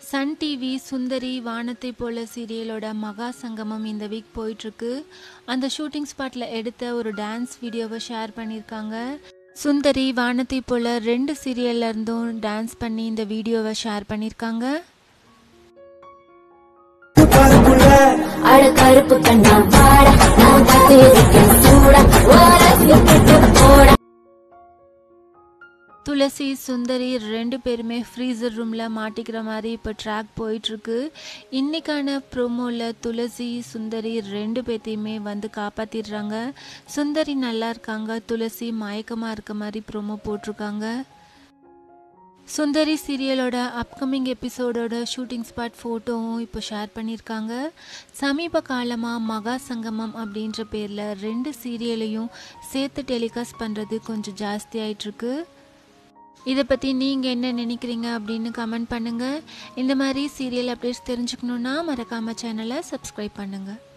Sun TV சுந்தரி வானத்தை போல சீரியலோட மகா சங்கமம் இந்த வீக் போயிட்டுருக்கு அந்த ஷூட்டிங் ஸ்பாட்டில் எடுத்த ஒரு டான்ஸ் வீடியோவை ஷேர் பண்ணியிருக்காங்க சுந்தரி வானத்தை போல ரெண்டு சீரியல்ல இருந்தும் டான்ஸ் பண்ணி இந்த வீடியோவை ஷேர் பண்ணியிருக்காங்க அட கருப்பு கண்ணா வாடா நான் காத்திருக்கேன் சூடா ஓரத்து போடா துளசி சுந்தரி ரெண்டு பேருமே ஃப்ரீசர் ரூமில் மாட்டிக்கிற மாதிரி இப்போ ட்ராக் போயிட்டுருக்கு இன்னைக்கான ப்ரோமோவில் துளசி சுந்தரி ரெண்டு பேர்த்தையுமே வந்து காப்பாற்றிடுறாங்க சுந்தரி நல்லா இருக்காங்க துளசி மயக்கமாக இருக்க மாதிரி ப்ரோமோ போட்டிருக்காங்க சுந்தரி சீரியலோட அப்கமிங் எபிசோடோட ஷூட்டிங் ஸ்பாட் ஃபோட்டோவும் இப்போ ஷேர் பண்ணியிருக்காங்க சமீப காலமாக மகா சங்கமம் அப்படின்ற பேரில் ரெண்டு சீரியலையும் சேர்த்து டெலிகாஸ்ட் பண்ணுறது கொஞ்சம் ஜாஸ்தி ஆயிட்டிருக்கு இதை பற்றி நீங்கள் என்ன நினைக்கிறீங்க அப்படின்னு கமெண்ட் பண்ணுங்கள் இந்த மாதிரி சீரியல் அப்டேட்ஸ் தெரிஞ்சுக்கணுன்னா மறக்காமல் சேனலை சப்ஸ்கிரைப் பண்ணுங்கள்